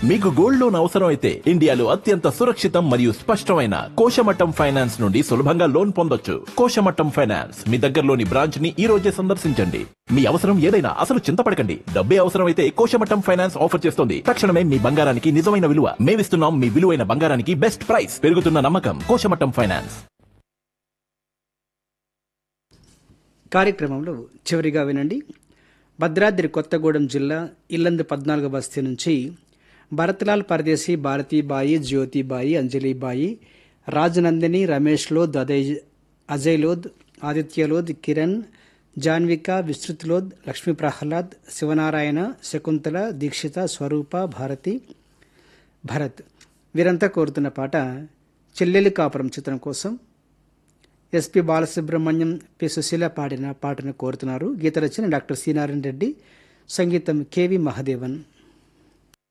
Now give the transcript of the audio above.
మీకు gold loan అవసరం అయితే ఇండియాలో అత్యంత సురక్షితం మరియు స్పష్టమైన కోశమట్టం ఫైనాన్స్ నుండి సులభంగా లోన్ పొందొచ్చు కోశమట్టం ఫైనాన్స్ మీ దగ్గరలోని బ్రాంచ్ ని ఈ రోజే సందర్శించండి మీ అవసరం ఏదైనా అసలు చింతపడకండి డబ్బే అవసరం అయితే కోశమట్టం ఫైనాన్స్ ఆఫర్ చేస్తుంది తక్షణమే మీ బంగారానికి నిజమైన విలువ మేమిస్తున్నాం మీ విలువైన బంగారానికి బెస్ట్ ప్రైస్ పెరుగుతున్న నమ్మకం కోశమట్టం ఫైనాన్స్ కార్యక్రమంలో చివరిగా వినండి భద్రాద్రి కొత్తగూడెం జిల్లా ఇల్లందు పద్నాలుగు బస్తీ నుంచి భరత్లాల్ పరదేశీ భారతీబాయి జ్యోతిబాయి అంజలిబాయి రాజనందిని రమేష్ లోద్ అజయ్ అజయ్ లోద్ ఆదిత్య లోద్ కిరణ్ జాన్విక విస్తృత్ లోద్ లక్ష్మీ ప్రహ్లాద్ శివనారాయణ శకుంతల దీక్షిత స్వరూప భారతి భరత్ వీరంతా కోరుతున్న పాట చెల్లెలి కాపురం చిత్రం కోసం ఎస్పి బాలసుబ్రహ్మణ్యం పి సుశీల పాడిన పాటను కోరుతున్నారు గీత రచన డాక్టర్ సి నారాయణ రెడ్డి సంగీతం కెవి మహదేవన్